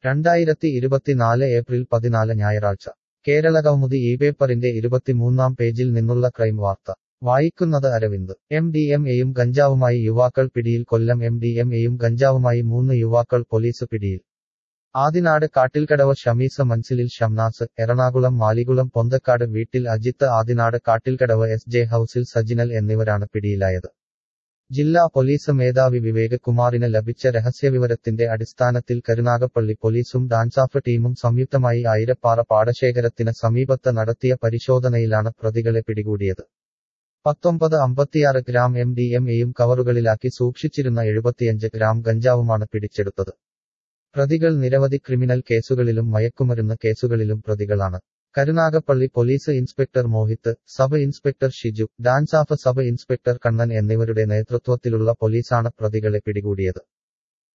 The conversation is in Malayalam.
രണ്ടായിരത്തി ഇരുപത്തിനാല് ഏപ്രിൽ പതിനാല് ഞായറാഴ്ച കേരള കൗമുദി ഈ പേപ്പറിന്റെ ഇരുപത്തിമൂന്നാം പേജിൽ നിന്നുള്ള ക്രൈം വാർത്ത വായിക്കുന്നത് അരവിന്ദ് എം ഡി എം എയും ഗഞ്ചാവുമായി യുവാക്കൾ പിടിയിൽ കൊല്ലം എം ഡി എം എയും ഗഞ്ചാവുമായി മൂന്ന് യുവാക്കൾ പോലീസ് പിടിയിൽ ആദിനാട് കാട്ടിൽക്കടവ് ഷമീസ മൻസിലിൽ ഷംനാസ് എറണാകുളം മാലികുളം പൊന്തക്കാട് വീട്ടിൽ അജിത്ത് ആദിനാട് കാട്ടിൽക്കടവ് എസ് ജെ ഹൌസിൽ സജിനൽ എന്നിവരാണ് പിടിയിലായത് ജില്ലാ പോലീസ് മേധാവി വിവേക് കുമാറിന് ലഭിച്ച രഹസ്യവിവരത്തിന്റെ അടിസ്ഥാനത്തിൽ കരുനാഗപ്പള്ളി പോലീസും ഡാൻസാഫ് ടീമും സംയുക്തമായി ആയിരപ്പാറ പാടശേഖരത്തിന് സമീപത്ത് നടത്തിയ പരിശോധനയിലാണ് പ്രതികളെ പിടികൂടിയത് പത്തൊമ്പത് അമ്പത്തിയാറ് ഗ്രാം എം ഡി എം എയും കവറുകളിലാക്കി സൂക്ഷിച്ചിരുന്ന എഴുപത്തിയഞ്ച് ഗ്രാം ഗഞ്ചാവുമാണ് പിടിച്ചെടുത്തത് പ്രതികൾ നിരവധി ക്രിമിനൽ കേസുകളിലും മയക്കുമരുന്ന് കേസുകളിലും പ്രതികളാണ് Karunagappally police inspector Mohith sub inspector Shiju DANSAF sub inspector Kannan എന്നിവരുടെ നേതൃത്വത്തിലുള്ള പോലീസാണ് പ്രതികളെ പിടികൂടിയത്